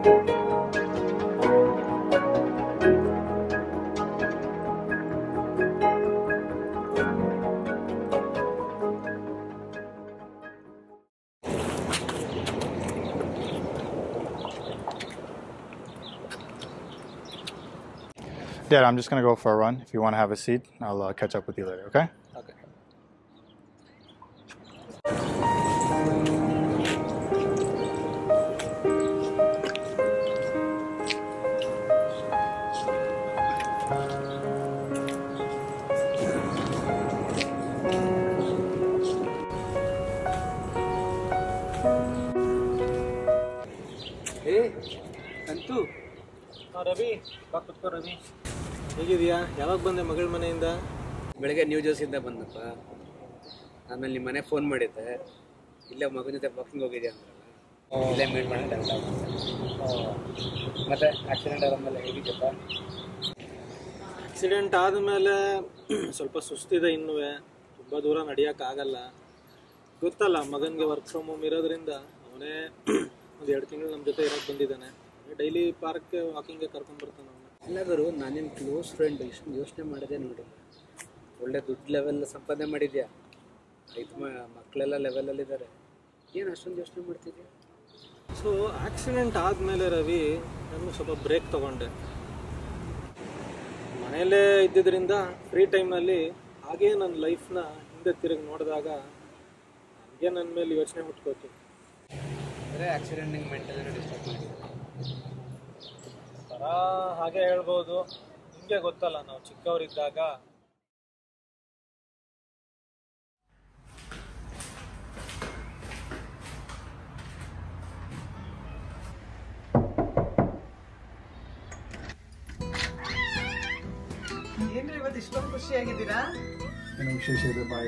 Dad, I'm just gonna go for a run. If you want to have a seat, I'll uh, catch up with you later. Okay? Okay. ಏ ಅಂತೂ ರವಿ ಬಾ ಕುತ್ಕೋ ರವಿ ಹೇಗಿದೆಯಾ ಯಾವಾಗ ಬಂದೆ ಮಗಳ ಮನೆಯಿಂದ ಬೆಳಗ್ಗೆ ನ್ಯೂ ಜರ್ಸಿಯಿಂದ ಬಂದಪ್ಪ ಆಮೇಲೆ ನಿಮ್ಮ ಮನೆ ಫೋನ್ ಮಾಡಿದ್ದೆ ಇಲ್ಲೇ ಮಗನ ಜೊತೆ ವಾಕಿಂಗ್ ಹೋಗಿದ್ಯಾ ಅಂದ್ರಲ್ಲ ಇಲ್ಲೇ ಮೀಟ್ ಮಾಡೋಣ ಅಂತ ಮತ್ತೆ ಆಕ್ಸಿಡೆಂಟ್ ಆದ್ಮೇಲೆ ಹೇಗಿದ್ದಪ್ಪ ಆಕ್ಸಿಡೆಂಟ್ ಆದಮೇಲೆ ಸ್ವಲ್ಪ ಸುಸ್ತಿದೆ ಇನ್ನೂ ತುಂಬ ದೂರ ನಡೆಯೋಕ್ಕಾಗಲ್ಲ ಗೊತ್ತಲ್ಲ ಮಗನಿಗೆ ವರ್ಕ್ ಫ್ರಮ್ ಹೋಮ್ ಇರೋದ್ರಿಂದ ಅವನೇ ಒಂದು ಎರಡು ತಿಂಗಳು ನಮ್ಮ ಜೊತೆ ಇರೋಕ್ಕೆ ಬಂದಿದ್ದಾನೆ ಡೈಲಿ ಪಾರ್ಕ್ಗೆ ವಾಕಿಂಗ್ಗೆ ಕರ್ಕೊಂಡ್ಬರ್ತಾನೆ ಅವನು ಎಲ್ಲಾದರೂ ನಾನು ನಿಮ್ಮ ಕ್ಲೋಸ್ ಫ್ರೆಂಡ್ ಇಷ್ಟು ಯೋಚನೆ ಮಾಡಿದೆ ನೋಡಿ ಒಳ್ಳೆ ದುಡ್ಡು ಲೆವೆಲ್ ಸಂಪಾದನೆ ಮಾಡಿದ್ಯಾ ಐದು ಮಕ್ಕಳೆಲ್ಲ ಲೆವೆಲಲ್ಲಿದ್ದಾರೆ ಏನು ಅಷ್ಟೊಂದು ಯೋಚನೆ ಮಾಡ್ತಿದ್ಯಾ ಸೊ ಆಕ್ಸಿಡೆಂಟ್ ಆದಮೇಲೆ ರವಿ ನಾನು ಸ್ವಲ್ಪ ಬ್ರೇಕ್ ತಗೊಂಡೆ ಮನೆಯಲ್ಲೇ ಇದ್ದಿದ್ದರಿಂದ ಫ್ರೀ ಟೈಮ್ನಲ್ಲಿ ಹಾಗೇ ನನ್ನ ಲೈಫ್ನ ಹಿಂದೆ ತಿರುಗಿ ನೋಡಿದಾಗ ಹಾಗೆ ನನ್ನ ಮೇಲೆ ಯೋಚನೆ ಹುಟ್ಕೋತು ಅಂದರೆ ಆಕ್ಸಿಡೆಂಟ್ ನಿಂಗೆ ಮೆಂಟಲಿ ಡಿಸ್ಟರ್ಬ್ ಮಾಡಿದೆ ಥರ ಹಾಗೆ ಹೇಳ್ಬೋದು ನಿಮಗೆ ಗೊತ್ತಲ್ಲ ನಾವು ಚಿಕ್ಕವರಿದ್ದಾಗ ಏನ್ರಿ ಇವತ್ತು ಇಷ್ಟೊಂದು ಖುಷಿಯಾಗಿದ್ದೀರಾ ಏನೋ ವಿಶೇಷ ಇದೆ ಬಾಯ್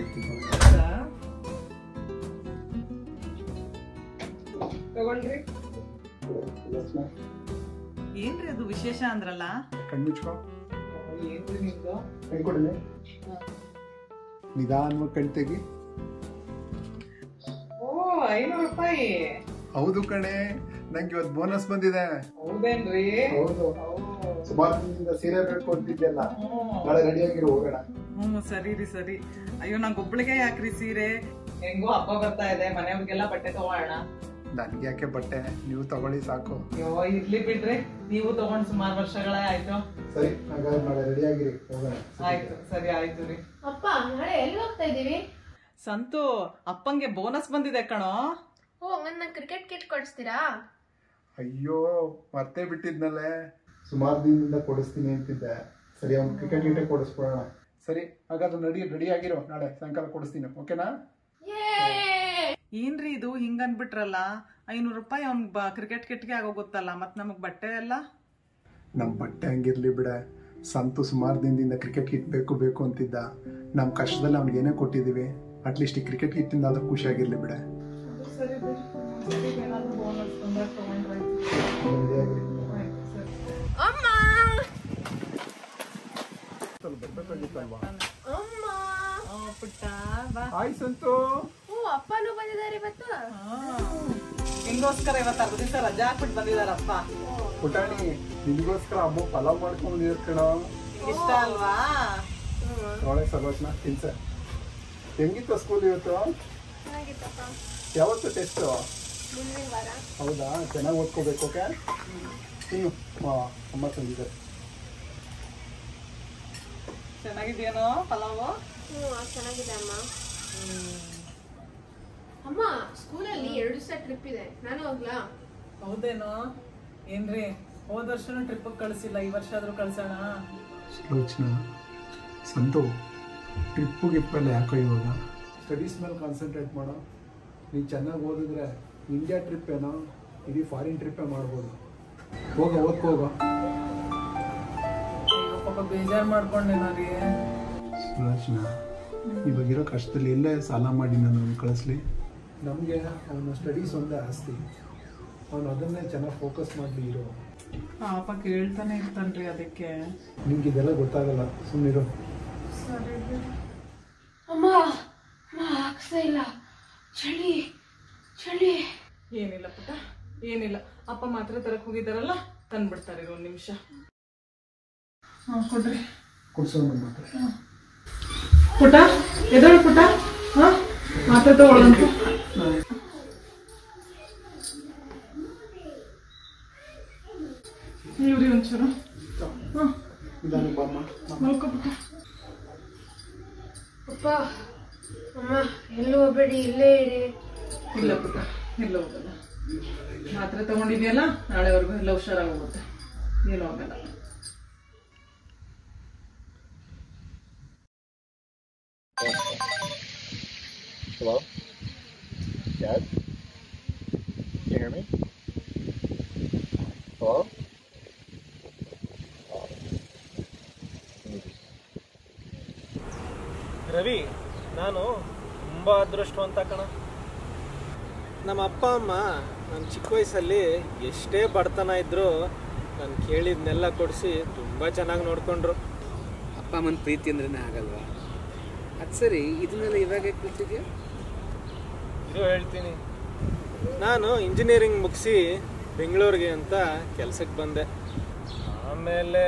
ತಗೊಳ್ರಿ ಏನ್ರಿ ಅದು ವಿಶೇಷ ಅಂದ್ರಲ್ಲ ಕಣ್ಮುಚ್ಕೋ ಏನ್ರಿ ನಿಮ್ದು ಕೈ ಕೊಡಲೆ ನಿಧಾನವಾಗಿ ಕಣ್ ತೆಗಿ ಓ ಐನೂರು ರೂಪಾಯಿ ಹೌದು ಕಣೆ ನಂಗೆ ಇವತ್ತು ಬೋನಸ್ ಬಂದಿದೆ ಹೌದೇನ್ರಿ ಹೌದು ಸುಮಾರು ದಿನದಿಂದ ಸೀರೆ ಬೇಕು ಅಂತಿದ್ದೆಲ್ಲ ನಾಳೆ ರೆಡಿ ಆಗಿರೋ ಹೋಗೋಣ ಹ್ಮ್ ಸರಿ ರೀ ಸರಿ ಅಯ್ಯೋ ನಂಗೆ ಒಬ್ಳಿಗೆ ಯಾಕ್ರಿ ಸೀರೆ ಹೆಂಗೋ ಹಬ್ಬ ಬರ್ತಾ ಇದೆ ಮನೆಯವ್ರಿಗೆಲ್ಲ ಬಟ್ಟೆ ತಗೋಣ ನನ್ಗೆ ಯಾಕೆ ಬಟ್ಟೆ ನೀವು ತಗೊಳ್ಳಿ ಸಾಕು ಅಯ್ಯೋ ಇರ್ಲಿ ಬಿಡ್ರಿ ನೀವು ತಗೊಂಡ್ ಸುಮಾರು ವರ್ಷಗಳೇ ಆಯ್ತು ಸರಿ ಹಾಗಾದ್ರೆ ನಾಳೆ ರೆಡಿ ಆಗಿರಿ ಹೋಗೋಣ ಆಯ್ತು ಸರಿ ಆಯ್ತು ರೀ ಅಪ್ಪ ನಾಳೆ ಎಲ್ಲಿ ಹೋಗ್ತಾ ಇದೀವಿ ಸಂತು ಅಪ್ಪಂಗೆ ಬೋನಸ್ ಬಂದಿದೆ ಕಣೋ ಓ ಹಂಗಂದ್ ನಂಗೆ ಕ್ರಿಕೆಟ್ ಕಿಟ್ ಕೊಡಿಸ್ತೀರಾ ಅಯ್ಯೋ ಮರ್ತೇ ಬಿಟ್ಟಿದ್ನಲ್ಲೇ ಸುಮಾರು ದಿನದಿಂದ ಕೊಡಿಸ್ತೀನಿ ಅಂತಿದ್ದೆ ಸರಿ ಅವ್ನು ಕ್ರಿಕೆಟ್ ಗಿಟೆ ಕೊಡಿಸ್ಬಿಡೋಣ ಸರಿ ಹಾಗಾದ್ರೆ ನಡಿ ರೆಡಿ ಆಗಿರೋ ನಾಳೆ ಸಾಯಂಕಾಲ ಕೊಡಿಸ್ತೀನಿ ಓಕೆನಾ ಏನ್ರಿ ಇದು ಹಿಂಗ ಅನ್ಬಿಟ್ರಲ್ಲ ಐನೂರು ರೂಪಾಯಿ ಅವ್ನ್ ಕ್ರಿಕೆಟ್ ಕಿಟ್ಗೆ ಆಗೋಗುತ್ತಲ್ಲ ಮತ್ ನಮಗ್ ಬಟ್ಟೆ ಎಲ್ಲ ನಮ್ಮ ಬಟ್ಟೆ ಹಂಗಿರ್ಲಿ ಬಿಡ ಸಂತು ಸುಮಾರು ದಿನದಿಂದ ಕ್ರಿಕೆಟ್ ಕಿಟ್ ಬೇಕು ಬೇಕು ಅಂತಿದ್ದ ನಮ್ಮ ಕಷ್ಟದಲ್ಲಿ ಅವ್ನಿಗೆ ಏನೇ ಕೊಟ್ಟಿದ್ದೀವಿ ಅಟ್ಲೀಸ್ಟ್ ಈ ಕ್ರಿಕೆಟ್ ಕಿಟ್ಟಿಂದ ಆದ್ರೂ ಖುಷಿಯಾಗಿರ್ಲಿ ಬಿಡ ಅಮ್ಮ ಅಮ್ಮ ಪುಟ್ಟ ಬಾ ಹಾಯ್ ಸಂತು ಓ ಅಪ್ಪನೂ ಬಂದಿದ್ದಾರೆ ಇವತ್ತು ಹಿಂಗೋಸ್ಕರ ಇವತ್ತು ಅರ್ಧ ದಿವಸ ರಜಾ ಹಾಕ್ಬಿಟ್ಟು ಬಂದಿದಾರಪ್ಪ ಪುಟಾಣಿ ನಿನಗೋಸ್ಕರ ಅಮ್ಮ ಪಲಾವ್ ಮಾಡ್ಕೊಂಡಿದ್ರು ಕಣೋ ಇಷ್ಟ ಅಲ್ವಾ ಒಳ್ಳೆ ಸರ್ವಸ್ನ ತಿನ್ಸ ಹೆಂಗಿತ್ತು ಸ್ಕೂಲ್ ಇವತ್ತು ಚೆನ್ನಾಗಿತ್ತಪ್ಪ ಯಾವತ್ತು ಟೆಸ್ಟು ಮುಂದಿನ ವಾರ ಹೌದಾ ಚೆನ್ನಾಗಿ ಓದ್ಕೋಬೇಕು ಓಕೆ ಇನ್ನು ಹಾಂ ಅಮ್ಮ ತಂದಿದ್ದಾರೆ ಚೆನ್ನಾಗಿದ್ಯೇನೋ ಪಲಾವು ಹ್ಞೂ ಚೆನ್ನಾಗಿದೆ ಅಮ್ಮ ಅಮ್ಮ ಸ್ಕೂಲಲ್ಲಿ ಎರಡು ದಿವಸ ಟ್ರಿಪ್ ಇದೆ ನಾನು ಹೋಗ್ಲಾ ಹೌದೇನೋ ಏನ್ರಿ ಹೋದ ವರ್ಷನೂ ಟ್ರಿಪ್ ಕಳ್ಸಿಲ್ಲ ಈ ವರ್ಷ ಆದ್ರೂ ಕಳ್ಸೋಣ ಸುಲೋಚನಾ ಸಂತು ಟ್ರಿಪ್ಪು ಗಿಪ್ಪೆಲ್ಲ ಯಾಕೋ ಇವಾಗ ಸ್ಟಡೀಸ್ ಮೇಲೆ ಕಾನ್ಸಂಟ್ರೇಟ್ ಮಾಡೋ ನೀನು ಚೆನ್ನಾಗಿ ಓದಿದ್ರೆ ಇಂಡಿಯಾ ಟ್ರಿಪ್ ಏನೋ ಇಡೀ ಫಾರಿನ್ ಟ್ರಿಪ್ಪೇ ಮಾಡ್ಬೋದು ಹೋಗ ಓದ್ಕೋ ಹೋಗ ಅಯ್ಯೋ ಪಾಪ ಬೇಜಾರ್ ಮಾಡ್ಕೊಂಡೇನೋ ರೀ ಸುಲೋಚನಾ ಇವಾಗಿರೋ ಕಷ್ಟದಲ್ಲಿ ಎಲ್ಲೇ ಸಾಲ ಮಾಡಿ ನಾನು ಕಳಿಸ್ಲಿ ನಮಗೆ ಅವನ ಸ್ಟಡೀಸ್ ಒಂದೇ ಆಸ್ತಿ ಅವನು ಅದನ್ನೇ ಚೆನ್ನಾಗಿ ಫೋಕಸ್ ಮಾಡಲಿ ಇರೋ ಪಾಪ ಕೇಳ್ತಾನೆ ಇರ್ತಾನ್ರಿ ಅದಕ್ಕೆ ನಿಮ್ಗೆ ಇದೆಲ್ಲ ಗೊತ್ತಾಗಲ್ಲ ಸುಮ್ಮನಿರು ಅಮ್ಮ ಅಮ್ಮ ಆಗ್ತಾ ಇಲ್ಲ ಚಳಿ ಚಳಿ ಏನಿಲ್ಲ ಪುಟ್ಟ ಏನಿಲ್ಲ ಅಪ್ಪ ಮಾತ್ರ ತರಕ್ ಹೋಗಿದಾರಲ್ಲ ತಂದ್ಬಿಡ್ತಾರೆ ಒಂದು ನಿಮಿಷ ಹಾಂ ಕೊಡ್ರಿ ಕುಡ್ಸೋಣ ಮಾತ್ರ ಪುಟ ಎದಳು ಪುಟ ಹಾಂ ಮಾತ್ರ ತಗೊಳ್ಳಂತ ಇವ್ರಿ ಒಂಚೂರು ಹಾಂ ನಿಧಾನ ಬಾಮ್ಮ ಮಲ್ಕೋ ಪುಟ ಅಪ್ಪ ಅಮ್ಮ ಎಲ್ಲೂ ಹೋಗ್ಬೇಡಿ ಇಲ್ಲೇ ಇರಿ ಇಲ್ಲ ಪುಟ್ಟ ಎಲ್ಲ ಹೋಗಲ್ಲ ಮಾತ್ರೆ ತಗೊಂಡಿದ್ಯಲ್ಲ ನಾಳೆವರೆಗೂ ಎಲ್ಲ ಹುಷಾರಾಗಿ ಹೋಗುತ್ತೆ ಏನೂ ಆಗಲ್ಲ Hello? Dad? Can you hear me? Hello? Ravi ನಾನು ತುಂಬ ಅದೃಷ್ಟವಂತ ಕಣ ನಮ್ಮ ಅಪ್ಪ ಅಮ್ಮ ನನ್ನ ಚಿಕ್ಕ ವಯಸ್ಸಲ್ಲಿ ಎಷ್ಟೇ ಬಡತನ ಇದ್ದರೂ ನಾನು ಕೇಳಿದ್ನೆಲ್ಲ ಕೊಡಿಸಿ ತುಂಬ ಚೆನ್ನಾಗಿ ನೋಡಿಕೊಂಡ್ರು ಅಪ್ಪ ಅಮ್ಮನ ಪ್ರೀತಿ ಅಂದ್ರೇ ಆಗಲ್ವಾ ಅದು ಸರಿ ಇದನ್ನೆಲ್ಲ ಇವಾಗ ಕಲ್ತಿದ್ಯಾ ಇದು ಹೇಳ್ತೀನಿ ನಾನು ಇಂಜಿನಿಯರಿಂಗ್ ಮುಗಿಸಿ ಬೆಂಗಳೂರಿಗೆ ಅಂತ ಕೆಲಸಕ್ಕೆ ಬಂದೆ ಆಮೇಲೆ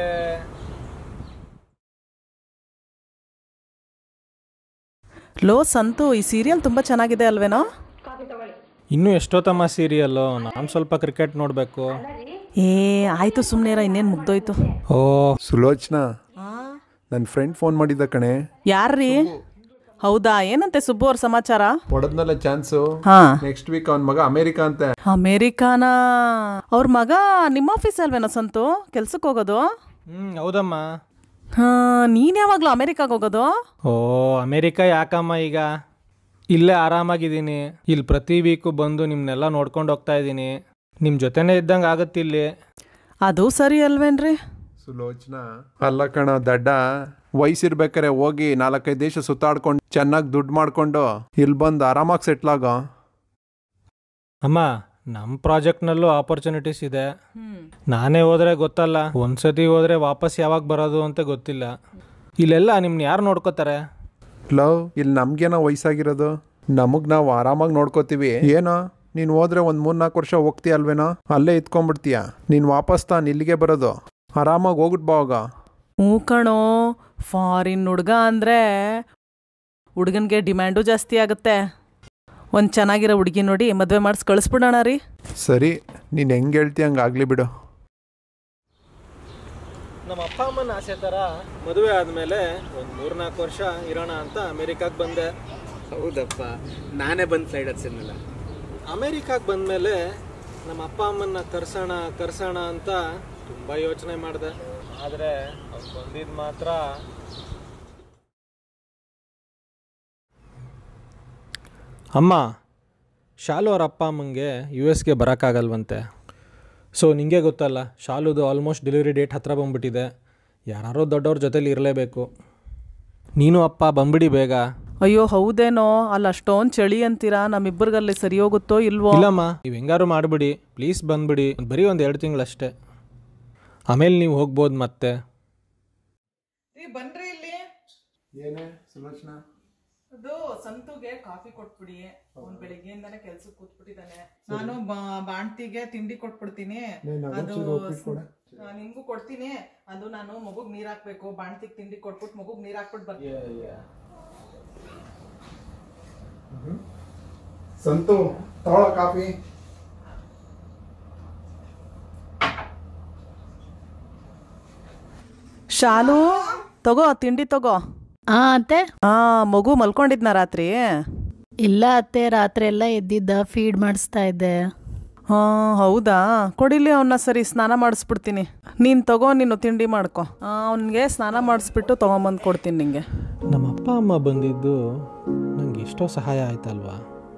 ಲೋ ಸಂತು ಈ ಸೀರಿಯಲ್ ತುಂಬ ಚೆನ್ನಾಗಿದೆ ಅಲ್ವೇನೋ ಇನ್ನೂ ಎಷ್ಟೊತ್ತಮ್ಮ ಸೀರಿಯಲ್ಲು ನಾನು ಸ್ವಲ್ಪ ಕ್ರಿಕೆಟ್ ನೋಡಬೇಕು ಏ ಆಯ್ತು ಸುಮ್ಮನೆ ಇನ್ನೇನು ಮುಗ್ದೋಯ್ತು ಓ ಸುಲೋಚನಾ ನನ್ನ ಫ್ರೆಂಡ್ ಫೋನ್ ಮಾಡಿದ್ದ ಕಣೆ ಯಾರ್ರೀ ಹೌದಾ ಏನಂತೆ ಸುಬ್ಬು ಅವ್ರ ಸಮಾಚಾರ ಹೊಡೆದ್ನಲ್ಲ ಚಾನ್ಸು ಹಾ ನೆಕ್ಸ್ಟ್ ವೀಕ್ ಅವನ ಮಗ ಅಮೇರಿಕಾ ಅಂತೆ ಅಮೇರಿಕಾನ ಅವ್ರ ಮಗ ನಿಮ್ಮ ಆಫೀಸ್ ಅಲ್ವೇನೋ ಸಂತು ಕೆಲ್ಸಕ್ಕೆ ಹೋಗೋದು ಹ್ಞೂ ಹೌದಮ್ಮ ಹಾ ನೀನ್ ಯಾವಾಗ್ಲೂ ಅಮೇರಿಕಾಗ್ ಹೋಗೋದು ಓ ಅಮೇರಿಕಾ ಯಾಕಮ್ಮ ಈಗ ಇಲ್ಲೇ ಆರಾಮಾಗಿದ್ದೀನಿ ಇಲ್ಲಿ ಪ್ರತಿ ವೀಕು ಬಂದು ನಿಮ್ಮನ್ನೆಲ್ಲ ನೋಡ್ಕೊಂಡು ಹೋಗ್ತಾ ಇದ್ದೀನಿ ನಿಮ್ಮ ಜೊತೆನೇ ಇದ್ದಂಗೆ ಆಗುತ್ತೆ ಇಲ್ಲಿ ಅದು ಸರಿ ಅಲ್ವೇನ್ರಿ ಸುಲೋಚನಾ ಅಲ್ಲ ಕಣ ದಡ್ಡ ವಯಸ್ಸಿರ್ಬೇಕಾರೆ ಹೋಗಿ ನಾಲ್ಕೈದು ದೇಶ ಸುತ್ತಾಡ್ಕೊಂಡು ಚೆನ್ನಾಗಿ ದುಡ್ಡು ಮಾಡ್ಕೊಂಡು ಇಲ್ಲಿ ಬಂದು ಆರಾಮಾಗಿ ಸೆಟ್ಲ್ ಆಗೋ ಅಮ್ಮ ನಮ್ಮ ಪ್ರಾಜೆಕ್ಟ್ನಲ್ಲೂ ಆಪರ್ಚುನಿಟೀಸ್ ಇದೆ ನಾನೇ ಹೋದ್ರೆ ಗೊತ್ತಲ್ಲ ಒಂದ್ಸತಿ ಹೋದ್ರೆ ವಾಪಸ್ ಯಾವಾಗ ಬರೋದು ಅಂತ ಗೊತ್ತಿಲ್ಲ ಇಲ್ಲೆಲ್ಲ ನಿಮ್ನ ಯಾರು ನೋಡ್ಕೋತಾರೆ ಲವ್ ಇಲ್ಲಿ ನಮ್ಗೇನೋ ವಯಸ್ಸಾಗಿರೋದು ನಮಗ್ ನಾವು ಆರಾಮಾಗಿ ನೋಡ್ಕೋತೀವಿ ಏನೋ ನೀನು ಹೋದ್ರೆ ಒಂದು ಮೂರ್ನಾಲ್ಕು ವರ್ಷ ಹೋಗ್ತೀಯ ಅಲ್ವೇನೋ ಅಲ್ಲೇ ಇತ್ಕೊಂಡ್ಬಿಡ್ತೀಯ ನೀನು ವಾಪಸ್ ತಾನು ಇಲ್ಲಿಗೆ ಬರೋದು ಆರಾಮಾಗಿ ಹೋಗ್ಬಿಟ್ ಬಾವಾಗ ಹ್ಞೂ ಕಣೋ ಫಾರಿನ್ ಹುಡ್ಗ ಅಂದರೆ ಹುಡ್ಗನ್ಗೆ ಡಿಮ್ಯಾಂಡು ಜಾಸ್ತಿ ಆಗುತ್ತೆ ಒಂದು ಚೆನ್ನಾಗಿರೋ ಹುಡುಗಿ ನೋಡಿ ಮದುವೆ ಮಾಡಿಸಿ ಕಳಿಸ್ಬಿಡೋಣ ರೀ ಸರಿ ನೀನು ಹೆಂಗೆ ಹೇಳ್ತೀಯ ಹಂಗೆ ಆಗಲಿ ಬಿಡು ನಮ್ಮ ಅಪ್ಪ ಅಮ್ಮನ ಆಸೆ ಥರ ಮದುವೆ ಆದಮೇಲೆ ಒಂದು ಮೂರ್ನಾಲ್ಕು ವರ್ಷ ಇರೋಣ ಅಂತ ಅಮೇರಿಕಾಗೆ ಬಂದೆ ಹೌದಪ್ಪ ನಾನೇ ಬಂದು ಫ್ಲೈಟ್ ಹಚ್ಚಿದ್ನಲ್ಲ ಅಮೇರಿಕಾಗೆ ಬಂದಮೇಲೆ ನಮ್ಮ ಅಪ್ಪ ಅಮ್ಮನ್ನ ಕರ್ಸೋಣ ಕರ್ಸೋಣ ಅಂತ ತುಂಬ ಯೋಚನೆ ಮಾಡಿದೆ ಆದರೆ ಅವ್ರು ಬಂದಿದ್ದು ಮಾತ್ರ ಅಮ್ಮ ಶಾಲು ಅವ್ರ ಅಪ್ಪ ಅಮ್ಮಂಗೆ ಯು ಎಸ್ಗೆ ಬರೋಕ್ಕಾಗಲ್ವಂತೆ ಸೊ ನಿಂಗೆ ಗೊತ್ತಲ್ಲ ಶಾಲುದು ಆಲ್ಮೋಸ್ಟ್ ಡೆಲಿವರಿ ಡೇಟ್ ಹತ್ರ ಬಂದ್ಬಿಟ್ಟಿದೆ ಯಾರೋ ದೊಡ್ಡವ್ರ ಜೊತೆಲಿ ಇರಲೇಬೇಕು ನೀನು ಅಪ್ಪ ಬಂದ್ಬಿಡಿ ಬೇಗ ಅಯ್ಯೋ ಹೌದೇನೋ ಅಲ್ಲಿ ಅಷ್ಟೊಂದು ಚಳಿ ಅಂತೀರಾ ನಮ್ಮಿಬ್ಬರಿಗಲ್ಲಿ ಸರಿ ಹೋಗುತ್ತೋ ಇಲ್ವೋ ಇಲ್ಲಮ್ಮ ನೀವು ಹೆಂಗಾರು ಮಾಡಿಬಿಡಿ ಪ್ಲೀಸ್ ಬಂದ್ಬಿಡಿ ಬರೀ ಒಂದು ಎರಡು ತಿಂಗಳಷ್ಟೇ ಆಮೇಲೆ ನೀವು ಹೋಗ್ಬೋದು ಮತ್ತೆ ಬನ್ರಿ ಇಲ್ಲಿ ಏನೇ ಸುಲೋಚನಾ ಅದು ಸಂತುಗೆ ಕಾಫಿ ಕೊಟ್ಬಿಡಿ ಅವ್ನ್ ಬೆಳಿಗ್ಗೆಯಿಂದಾನೆ ಕೆಲ್ಸಕ್ಕೆ ಕೂತ್ಬಿಟ್ಟಿದ್ದಾನೆ ನಾನು ಬಾ- ಬಾಣ್ತಿಗೆ ತಿಂಡಿ ಕೊಟ್ಬಿಡ್ತೀನಿ ಅದು ಆ, ನಿಮ್ಗೂ ಕೊಡ್ತೀನಿ ಅದು ನಾನು ಮಗುಗ್ ನೀರ್ ಹಾಕ್ಬೇಕು ಬಾಣ್ತಿಗ್ ತಿಂಡಿ ಕೊಟ್ಬಿಟ್ಟು ಮಗುಗ್ ನೀರ್ ಹಾಕ್ಬಿಟ್ಟು ಬರ್ತೀನಿ ಸಂತು ತಗೊಳ ಕಾಫಿ ಶಾಲು ತಗೋ ತಿಂಡಿ ತಗೋ ಆ ಅತ್ತೆ ಆ ಮಗು ಮಲ್ಕೊಂಡಿದ್ನ ರಾತ್ರಿ ಇಲ್ಲ ಅತ್ತೆ ರಾತ್ರಿ ಎಲ್ಲ ಎದ್ದಿದ್ದ ಫೀಡ್ ಮಾಡಿಸ್ತಾ ಇದ್ದೆ ಹಾ ಹೌದಾ ಕೊಡಿಲಿ ಅವನ್ನ ಸರಿ ಸ್ನಾನ ಮಾಡಿಸ್ಬಿಡ್ತೀನಿ ನೀನ್ ತಗೋ ನೀನು ತಿಂಡಿ ಮಾಡ್ಕೊ ಅವನಿಗೆ ಸ್ನಾನ ಮಾಡಿಸ್ಬಿಟ್ಟು ತಗೊಂಬಂದು ಕೊಡ್ತೀನಿ ನಿಂಗೆ ನಮ್ಮ ಅಪ್ಪ ಅಮ್ಮ ಬಂದಿದ್ದು ನಂಗೆ ಎಷ್ಟೋ ಸಹಾಯ ಆಯ್ತಲ್ವಾ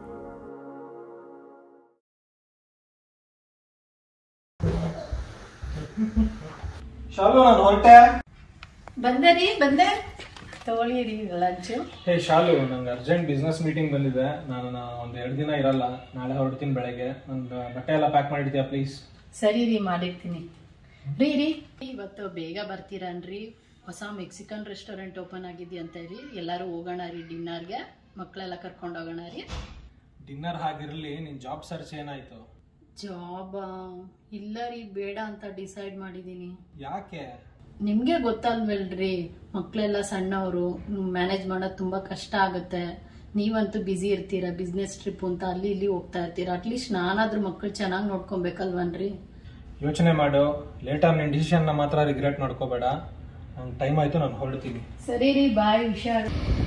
ಶಾಲು ನಾನು ಹೊರಟೆ ಬಂದೆ ರೀ ಬಂದೆ ತಗೊಳ್ಳಿರಿ ಲಂಚ್ ಹೇ ಶಾಲು ನಂಗೆ ಅರ್ಜೆಂಟ್ ಬಿಸ್ನೆಸ್ ಮೀಟಿಂಗ್ ಬಂದಿದೆ ನಾನು ಒಂದು ಎರಡು ದಿನ ಇರಲ್ಲ ನಾಳೆ ಹೊರಡ್ತೀನಿ ಬೆಳಗ್ಗೆ ಒಂದು ಬಟ್ಟೆ ಎಲ್ಲ ಪ್ಯಾಕ್ ಮಾಡಿರ್ತೀಯಾ ಪ್ಲೀಸ್ ಸರಿ ರೀ ಮಾಡಿರ್ತೀನಿ ರೀ ರೀ ಇವತ್ತು ಬೇಗ ಬರ್ತೀರನ್ರಿ ಹೊಸ ಮೆಕ್ಸಿಕನ್ ರೆಸ್ಟೋರೆಂಟ್ ಓಪನ್ ಆಗಿದೆಯಂತ ರೀ ಎಲ್ಲರೂ ಹೋಗೋಣ ರೀ ಡಿನ್ನರ್ಗೆ ಮಕ್ಕಳೆಲ್ಲ ಕರ್ಕೊಂಡು ಹೋಗೋಣ ರೀ ಡಿನ್ನರ್ ಹಾಗಿರಲಿ ನಿನ್ನ ಜಾಬ್ ಸರ್ಚ್ ಏನಾಯ್ತು ಜಾಬಾ ಇಲ್ಲ ರೀ ಬೇಡ ಅಂತ ಡಿಸೈಡ್ ಮಾಡಿದ್ದೀನಿ ಯಾಕೆ ನಿಮಗೆ ಗೊತ್ತಲ್ವಲ್ರಿ ಮಕ್ಕಳೆಲ್ಲ ಸಣ್ಣವರು ಮ್ಯಾನೇಜ್ ಮಾಡೋದು ತುಂಬ ಕಷ್ಟ ಆಗುತ್ತೆ ನೀವಂತೂ ಬ್ಯುಸಿ ಇರ್ತೀರಾ ಬಿಸ್ನೆಸ್ ಟ್ರಿಪ್ ಅಂತ ಅಲ್ಲಿ ಇಲ್ಲಿ ಹೋಗ್ತಾ ಇರ್ತೀರಾ ಅಟ್ಲೀಸ್ಟ್ ನಾನಾದ್ರೂ ಮಕ್ಕಳು ಚೆನ್ನಾಗಿ ನೋಡ್ಕೊಬೇಕಲ್ವನ್ರಿ ಯೋಚನೆ ಮಾಡು ಲೇಟಾಗಿ ನಿನ್ನ ಡಿಸಿಷನ್ನ ಮಾತ್ರ ರಿಗ್ರೆಟ್ ಮಾಡ್ಕೋಬೇಡ ನಂಗೆ ಟೈಮ್ ಆಯಿತು ನಾನು ಹೊರಡ್ತೀನಿ ಸರಿ ರೀ ಬಾಯ್ ಹುಷಾರ್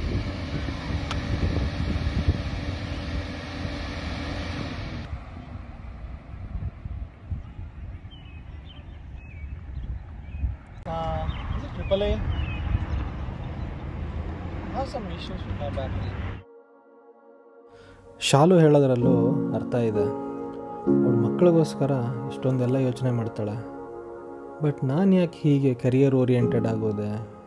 triple I some issues Shalu ಹೇಳೋದ್ರಲ್ಲೂ ಅರ್ಥ ಇದೆ ಅವಳ ಮಕ್ಕಳಿಗೋಸ್ಕರ ಇಷ್ಟೊಂದೆಲ್ಲ ಯೋಚನೆ ಮಾಡ್ತಾಳೆ ಬಟ್ ನಾನು ಯಾಕೆ ಹೀಗೆ ಕರಿಯರ್ ಓರಿಯೆಂಟೆಡ್ ಆಗೋದೆ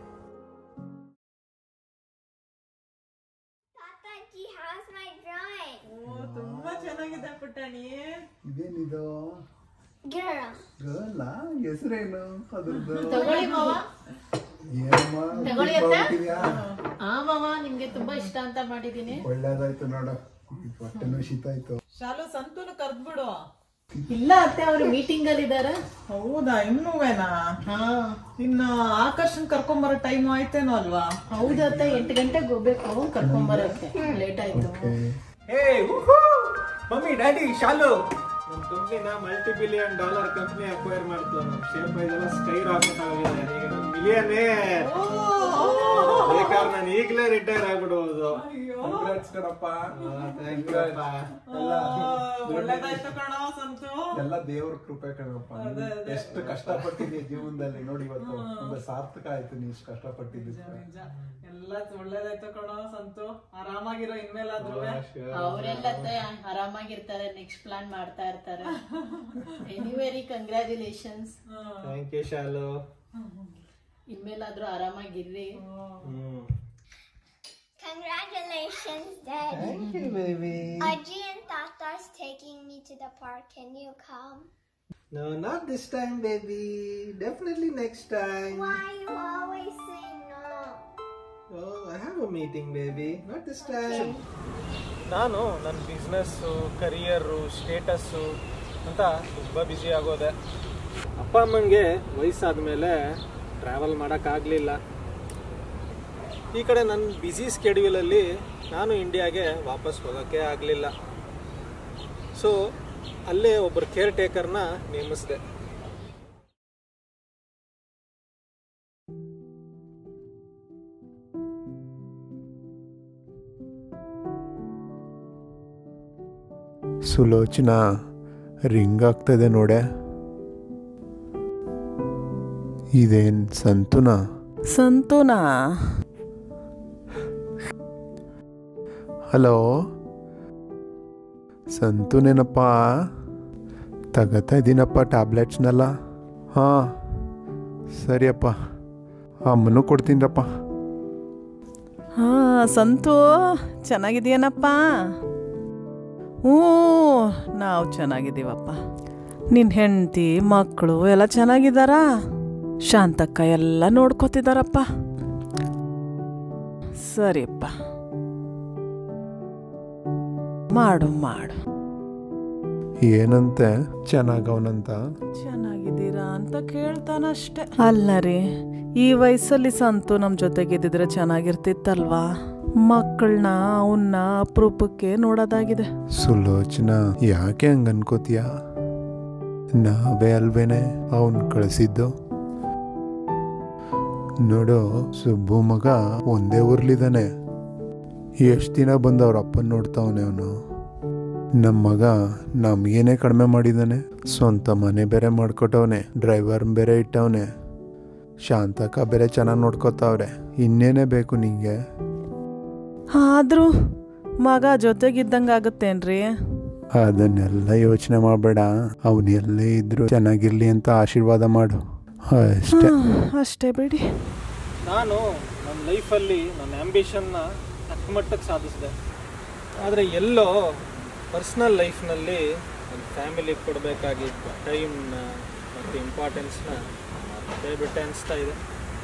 Tataji has my drawing. ತುಂಬಾ ಚೆನ್ನಾಗಿದೆ ಪುಟ್ಟಣಿ ಇದೇನಿದು Girl. ಗರ್ಲ ಹೆಸರೇನು ಅದ್ರದ್ದು ತಗೊಳ್ಳಿ ಮಾವ ಏನಮ್ಮ ತಗೊಳ್ಳಿ ಟಿಪ್ ಅತ್ತೆ. ಮಾಡ್ತೀಯಾ? ಆ ಮಾವ ನಿಮ್ಗೆ ತುಂಬಾ ಇಷ್ಟ ಅಂತ ಮಾಡಿದೀನಿ ಒಳ್ಳೇದಾಯ್ತು ನೋಡು ಈ ಹೊಟ್ಟೆನೂ ಶೀತ ಆಯ್ತು ಶಾಲು ಸಂತೂನು ಕರ್ದ್ಬಿಡು ಇಲ್ಲ ಅತ್ತೆ ಅವ್ರು ಮೀಟಿಂಗ್ ಅಲ್ಲಿ ಇದಾರೆ ಹೌದಾ ಇನ್ನೂವೇನಾ ಹಾ ಇನ್ನ ಆಕರ್ಷಣ್ ಕರ್ಕೊಂಬರೋ ಟೈಮ್ ಆಯ್ತೇನೋ ಅಲ್ವಾ ಹೌದು ಅತ್ತೆ ಎಂಟು ಗಂಟೆಗೆ ಹೋಗ್ಬೇಕು ಕರ್ಕೊಂಬರಕ್ಕೆ ಲೇಟ್ ಆಯ್ತು ಹೇ ಮಮ್ಮಿ ಡ್ಯಾಡಿ ಶಾಲು ನಮ್ಮ ಕಂಪ್ನಿನ multi billion dollar company acquire ಮಾಡ್ತು ನಮ್ಮ ಶೇರ್ ಪ್ರೈಸ್ ಎಲ್ಲ ಸ್ಕೈ ರಾಕೆಟ್ ಆಗಿದೆ ಈಗ ಮಿಲಿಯನ್ನೇ ಬೇಕಾದ್ರೆ ನಾನು ಈಗಲೇ ರಿಟೈರ್ ಆಗ್ಬಿಡ್ಬೋದು Congrats ಕಣಪ್ಪ ಥ್ಯಾಂಕ್ ಯು ಅಪ್ಪ ಒಳ್ಳೇದಾಯ್ತು ಕಣೋ ಸಂತು ಎಲ್ಲ ದೇವ್ರ ಕೃಪೆ ಕಣಪ್ಪ ಎಷ್ಟು ಕಷ್ಟಪಟ್ಟಿದ್ದೆ ಜೀವನದಲ್ಲಿ ನೋಡಿ ಇವತ್ತು ಒಂದು ಸಾರ್ಥಕ ಆಯ್ತು ನೀ ಇಷ್ಟು ಕಷ್ಟಪಟ್ಟಿದ್ದಕ್ಕೆ ನಿಜ ಎಲ್ಲ ಒಳ್ಳೇದಾಯ್ತು ಕಣೋ ಸಂತು ಆರಾಮಾಗಿರೋ ಇನ್ಮೇಲಾದ್ರೂ ಅವರೆಲ್ಲ ಆರಾಮಾಗಿರ್ತಾರೆ ನೆಕ್ಸ್ಟ್ ಪ್ಲಾನ್ ಮಾಡ್ತಾ ಇರ್ತಾರೆ ಎನಿವೇರಿ ಕಂಗ್ರ್ಯಾಚುಲೇಷನ್ಸ್ ಥ್ಯಾಂಕ್ ಯು ಶಾಲು ಇನ್ಮೇಲಾದ್ರೂ ಆರಾಮಾಗಿರ್ರಿ ಹ್ಮ್ Congratulations, Dad. Thank you baby Aji and Tata's taking me to the park. Can you come? No, not this time, baby. Definitely next time. Why you always say no? Oh, I have a meeting, baby. Not this time. ನಾನು ನನ್ನ business ಕರಿಯರು status ಅಂತ ತುಂಬ busy ಆಗೋದೆ ಅಪ್ಪ ಅಮ್ಮನಿಗೆ ವಯಸ್ಸಾದ ಮೇಲೆ travel ಮಾಡೋಕ್ಕಾಗಲಿಲ್ಲ ಈ ಕಡೆ ನನ್ನ ಬ್ಯುಸಿ ಸ್ಕೆಡ್ಯೂಲಲ್ಲಿ ನಾನು ಇಂಡಿಯಾಗೆ ವಾಪಸ್ ಹೋಗೋಕ್ಕೆ ಆಗಲಿಲ್ಲ ಸೊ ಅಲ್ಲೇ ಒಬ್ಬರು ಕೇರ್ ಟೇಕರ್ನ ನೇಮಿಸಿದೆ ಸುಲೋಚನ ರಿಂಗ್ ಆಗ್ತದೆ ನೋಡೆ ಇದೇನ್ ಸಂತುನ ಸಂತೂನಾ ಹಲೋ ಸಂತುನೇನಪ್ಪ ತಗತಾ ಇದ್ದೀನಪ್ಪ ಟ್ಯಾಬ್ಲೆಟ್ಸ್ನೆಲ್ಲ ಹಾಂ ಸರಿಯಪ್ಪ ಅಮ್ಮನೂ ಕೊಡ್ತೀನಪ್ಪ ಹಾ ಸಂತು ಚೆನ್ನಾಗಿದೆಯೇನಪ್ಪ ಹ್ಞೂ ನಾವು ಚೆನ್ನಾಗಿದ್ದೀವಪ್ಪ ನಿನ್ನ ಹೆಂಡತಿ ಮಕ್ಕಳು ಎಲ್ಲ ಚೆನ್ನಾಗಿದ್ದಾರಾ ಶಾಂತಕ್ಕ ಎಲ್ಲ ನೋಡ್ಕೋತಿದಾರಪ್ಪ ಸರಿಯಪ್ಪ ಮಾಡು ಮಾಡು ಏನಂತೆ ಚೆನ್ನಾಗವನಂತ ಚೆನ್ನಾಗಿದ್ದೀರಾ ಅಂತ ಕೇಳ್ತಾನಷ್ಟೆ ಅಲ್ಲ ರೀ ಈ ವಯಸ್ಸಲ್ಲಿ ಸಂತು ನಮ್ಮ ಜೊತೆಗಿದ್ದಿದ್ರೆ ಚೆನ್ನಾಗಿರ್ತಿತ್ತಲ್ವಾ ಮಕ್ಕಳನ್ನ ಅವನ್ನ ಅಪರೂಪಕ್ಕೆ ನೋಡೋದಾಗಿದೆ ಸುಲೋಚನ ಯಾಕೆ ಹಂಗ ಅನ್ಕೋತೀಯ ನಾವೇ ಅಲ್ವೇನೆ ಅವನ್ ಕಳಿಸಿದ್ದು ನೋಡು ಸುಬ್ಬು ಮಗ ಒಂದೇ ಊರ್ಲಿದಾನೆ ಎಷ್ಟು ದಿನ ಬಂದು ಅವ್ರ ಅಪ್ಪನ ನೋಡ್ತಾವನೆ ಅವನು ನಮ್ಮ ಮಗ ನಮ್ಗೇನೆ ಕಡಿಮೆ ಮಾಡಿದಾನೆ ಸ್ವಂತ ಮನೆ ಬೇರೆ ಮಾಡ್ಕೊಟ್ಟವನೆ ಡ್ರೈವರ್ ಬೇರೆ ಇಟ್ಟವನೆ ಶಾಂತಕ ಬೇರೆ ಚೆನ್ನಾಗಿ ನೋಡ್ಕೊತಾವ್ರೆ ಇನ್ನೇನೇ ಬೇಕು ನಿಂಗೆ ಆದ್ರೂ ಮಗ ಜೊತೆಗಿದ್ದಂಗೆ ಆಗುತ್ತೇನ್ರಿ ಅದನ್ನೆಲ್ಲ ಯೋಚನೆ ಮಾಡಬೇಡ ಅವನು ಎಲ್ಲೇ ಇದ್ರು ಚೆನ್ನಾಗಿರ್ಲಿ ಅಂತ ಆಶೀರ್ವಾದ ಮಾಡು ಅಷ್ಟೇ ಅಷ್ಟೇ ಬಿಡಿ ನಾನು ನನ್ನ ಲೈಫಲ್ಲಿ ನನ್ನ ಆ್ಯಂಬಿಷನ್ನ ತಕ್ಕ ಮಟ್ಟಕ್ಕೆ ಸಾಧಿಸಿದೆ ಆದರೆ ಎಲ್ಲೋ ಪರ್ಸ್ನಲ್ ಲೈಫ್ನಲ್ಲಿ ನನ್ನ ಫ್ಯಾಮಿಲಿಗೆ ಕೊಡಬೇಕಾಗಿದ್ದ ಟೈಮ್ನ ಮತ್ತು ಇಂಪಾರ್ಟೆನ್ಸ್ನ ಮರ್ತೇ ಬಿಟ್ಟೆ ಅನಿಸ್ತಾ ಇದೆ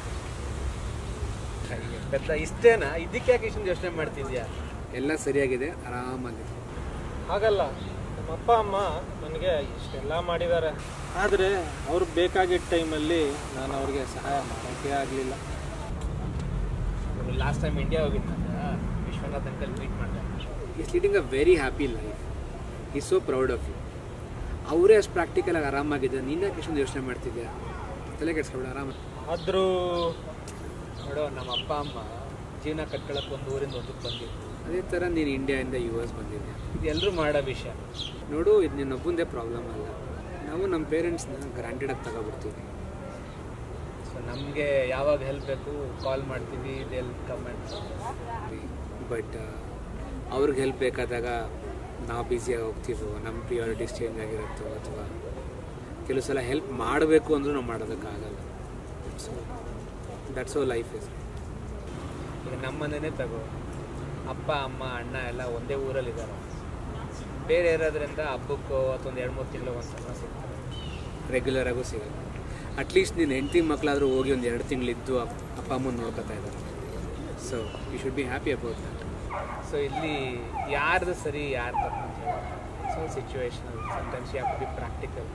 ಬೆತ್ತ ಇಷ್ಟೇನಾ ಇದಕ್ಕೆ ಯಾಕೆ ಇಷ್ಟೊಂದು ಯೋಚನೆ ಮಾಡ್ತಿದ್ಯಾ ಎಲ್ಲ ಸರಿಯಾಗಿದೆ ಆರಾಮಾಗಿದೆ ಹಾಗಲ್ಲ ನಮ್ಮ ಅಪ್ಪ ಅಮ್ಮ ನನಗೆ ಇಷ್ಟೆಲ್ಲ ಮಾಡಿದ್ದಾರೆ ಆದರೆ ಅವ್ರಿಗೆ ಬೇಕಾಗಿದ್ದ ಟೈಮಲ್ಲಿ ನಾನು ಅವ್ರಿಗೆ ಸಹಾಯ ಮಾಡೋಕ್ಕೆ ಆಗಲಿಲ್ಲ ಲಾಸ್ಟ್ ಟೈಮ್ ಇಂಡಿಯಾ ಹೋಗಿದ್ದ ವಿಶ್ವನಾಥ್ ಅಂಕಲ್ ಮೀಟ್ ಮಾಡಿದೆ is leading a very happy life is so proud of you ಅವರೇ ಅಷ್ಟು ಪ್ರಾಕ್ಟಿಕಲ್ ಆಗಿ ಆರಾಮಾಗಿದೆ ನೀನು ಯಾಕೆ ಎಷ್ಟೊಂದು ಯೋಚನೆ ಮಾಡ್ತಿದ್ಯಾ ತಲೆ ಕೆಡ್ಸ್ಕೊಬೇಡ ಆರಾಮ ಆದರೂ ನೋಡೋ ನಮ್ಮ ಅಪ್ಪ ಅಮ್ಮ ಜೀವನ ಕಟ್ಕೊಳಕ್ಕೆ ಒಂದು ಊರಿಂದ ಒಂದಕ್ಕೆ ಬಂದಿದ್ದು ಅದೇ ಥರ ನೀನು ಇಂಡಿಯಾಯಿಂದ ಯು ಎಸ್ ಬಂದಿದ್ದೆ ಇದು ಎಲ್ಲರೂ ಮಾಡೋ ವಿಷಯ ನೋಡು ಇದು ನಿನ್ನೊಬ್ಬಂದೇ ಪ್ರಾಬ್ಲಮ್ ಅಲ್ಲ ನಾವು ನಮ್ಮ ಪೇರೆಂಟ್ಸ್ನ ಗ್ರಾಂಟೆಡಾಗಿ ತಗೊಬಿಡ್ತೀವಿ ಸೊ ನಮಗೆ ಯಾವಾಗ ಹೆಲ್ಪ್ ಬೇಕು ಕಾಲ್ ಮಾಡ್ತೀವಿ ಇದು ಹೆಲ್ಪ್ ಕಮೆಂಟ್ ಬಟ್ ಅವ್ರಿಗೆ ಹೆಲ್ಪ್ ಬೇಕಾದಾಗ ನಾವು ಬ್ಯುಸಿಯಾಗಿ ಹೋಗ್ತೀವೋ ನಮ್ಮ ಪ್ರಿಯಾರಿಟೀಸ್ ಚೇಂಜ್ ಆಗಿರುತ್ತೋ ಅಥವಾ ಕೆಲವು ಸಲ ಹೆಲ್ಪ್ ಮಾಡಬೇಕು ಅಂದರೂ ನಾವು ಮಾಡೋದಕ್ಕಾಗಲ್ಲ so that's how life is ಈಗ ನಮ್ಮ ಮನೆಯೇ ತಗೋ ಅಪ್ಪ ಅಮ್ಮ ಅಣ್ಣ ಎಲ್ಲ ಒಂದೇ ಊರಲ್ಲಿದ್ದಾರೆ ಬೇರೆ ಇರೋದ್ರಿಂದ ಹಬ್ಬಕ್ಕೋ ಅಥವಾ ಒಂದು ಎರಡು ಮೂರು ತಿಂಗಳು ಒಂದು ಸಲ ಸಿಗ್ತಾರೆ ರೆಗ್ಯುಲರಾಗೂ ಸಿಗಲ್ಲ ಅಟ್ಲೀಸ್ಟ್ ನೀನು ಹೆಂಡತಿ ಮಕ್ಕಳಾದರೂ ಹೋಗಿ ಒಂದು ಎರಡು ತಿಂಗಳಿದ್ದು ಅಪ್ಪ ಅಮ್ಮನ ನೋಡ್ಕೊತಾ ಇದ್ದಾರೆ so you should be happy about that so ಇಲ್ಲಿ ಯಾರ್ದು ಸರಿ ಯಾರು ತಪ್ಪು ಅಂತ ಹೇಳಿ so situational sometimes you have to be practical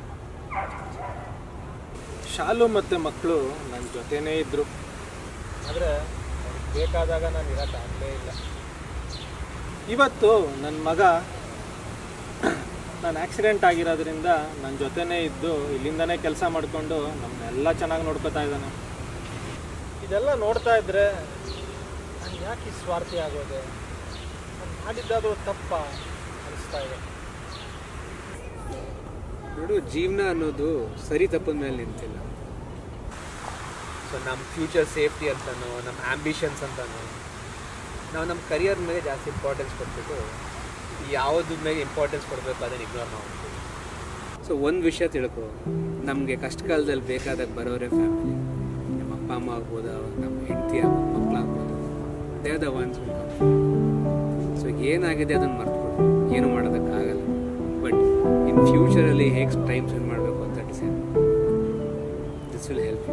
Shalu ಮತ್ತು ಮಕ್ಕಳು ನನ್ನ ಜೊತೆನೇ ಇದ್ದರು ಆದರೆ ಬೇಕಾದಾಗ ನಾನು ಇರೋಕ್ಕಾಗಲೇ ಇಲ್ಲ ಇವತ್ತು ನನ್ನ ಮಗ ನಾನು ಆಕ್ಸಿಡೆಂಟ್ ಆಗಿರೋದ್ರಿಂದ ನನ್ನ ಜೊತೆನೇ ಇದ್ದು ಇಲ್ಲಿಂದನೇ ಕೆಲಸ ಮಾಡಿಕೊಂಡು ನಮ್ಮನ್ನೆಲ್ಲ ಚೆನ್ನಾಗಿ ನೋಡ್ಕೊತಾ ಇದ್ದಾನೆ ಇದೆಲ್ಲ ನೋಡ್ತಾ ಇದ್ದರೆ ನಾನು ಯಾಕೆ ಈ ಸ್ವಾರ್ಥಿ ಆಗೋದೆ ನಾನು ಮಾಡಿದ್ದಾದರೂ ತಪ್ಪ ಅನಿಸ್ತಾ ಇದೆ ನೋಡು ಜೀವನ ಅನ್ನೋದು ಸರಿ ತಪ್ಪದ ಮೇಲೆ ನಿಂತಿಲ್ಲ ಸೊ ನಮ್ಮ ಫ್ಯೂಚರ್ ಸೇಫ್ಟಿ ಅಂತನೋ ನಮ್ಮ ಆ್ಯಂಬಿಷನ್ಸ್ ಅಂತನೋ ನಾವು ನಮ್ಮ ಕರಿಯರ್ ಮೇಲೆ ಜಾಸ್ತಿ ಇಂಪಾರ್ಟೆನ್ಸ್ ಕೊಟ್ಬಿಟ್ಟು ಯಾವುದ್ರ ಮೇಲೆ ಇಂಪಾರ್ಟೆನ್ಸ್ ಕೊಡಬೇಕು ಅದನ್ನು ಇಗ್ನೋರ್ ಮಾಡ್ತೀವಿ ಸೊ ಒಂದು ವಿಷಯ ತಿಳ್ಕೊ ನಮಗೆ ಕಷ್ಟ ಕಾಲದಲ್ಲಿ ಬೇಕಾದಾಗ ಬರೋರೇ ಫ್ಯಾಮಿಲಿ ನಮ್ಮ ಅಪ್ಪ ಅಮ್ಮ ಆಗ್ಬೋದು ನಮ್ಮ ಹೆಂಡತಿ ಆಗ್ಬೋದು ಮಕ್ಕಳಾಗ್ಬೋದು ದೇ ದ ಒನ್ಸ್ ಸೊ ಏನಾಗಿದೆ ಅದನ್ನು ಮರ್ತ್ಬಿಡು ಏನು ಮಾಡೋದಕ್ಕಾಗಲ್ಲ ಬಟ್ ಇನ್ ಫ್ಯೂಚರಲ್ಲಿ ಹೇಗೆ ಟೈಮ್ ಸ್ಪೆಂಡ್ ಮಾಡಬೇಕು ಅಂತ decide this will help you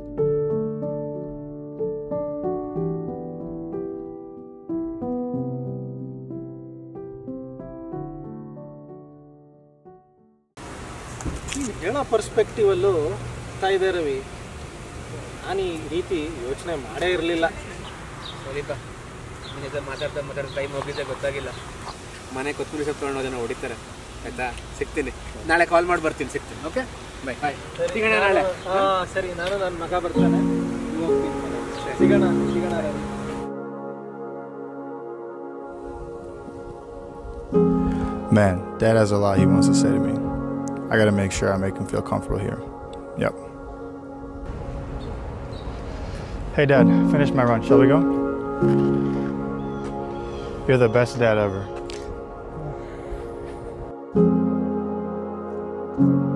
ನೀನು ಹೇಳೋ ಪರ್ಸ್ಪೆಕ್ಟಿವಲ್ಲೂ ಇದೆ ರವಿ ನಾನು ಈ ರೀತಿ ಯೋಚನೆ ಮಾಡೇ ಇರಲಿಲ್ಲ ಸರಿಪ ನಿನ್ನ ಜೊತೆ ಮಾತಾಡ್ತಾ ಮಾತಾಡ್ತಾ ಟೈಮ್ ಹೋಗಿದ್ದೆ ಗೊತ್ತಾಗಿಲ್ಲ ಮನೆ ಕೊತ್ತಂಬರಿ ಸೊಪ್ಪು ತೊಗೊಂಡೋದನ್ನ ಹೊಡಿತಾರೆ ಆಯ್ತಾ ಸಿಗ್ತೀನಿ ನಾಳೆ ಕಾಲ್ ಮಾಡಿ ಬರ್ತೀನಿ ಸಿಗ್ತೀನಿ ಓಕೆ ಬಾಯ್ ಬಾಯ್ ಸಿಗೋಣ ನಾಳೆ ಹಾಂ ಸರಿ ನಾನು ನನ್ನ ಮಗ ಬರ್ತಾನೆ ನೀವು ಹೋಗ್ತೀನಿ ಮನೆಗೆ. ಸಿಗೋಣ ಸಿಗೋಣ Ravi. Man, Dad has a lot he wants to say to me. I gotta make sure I make him feel comfortable here. Yep. Hey, Dad, finished my run. Shall we go? You're the best dad ever.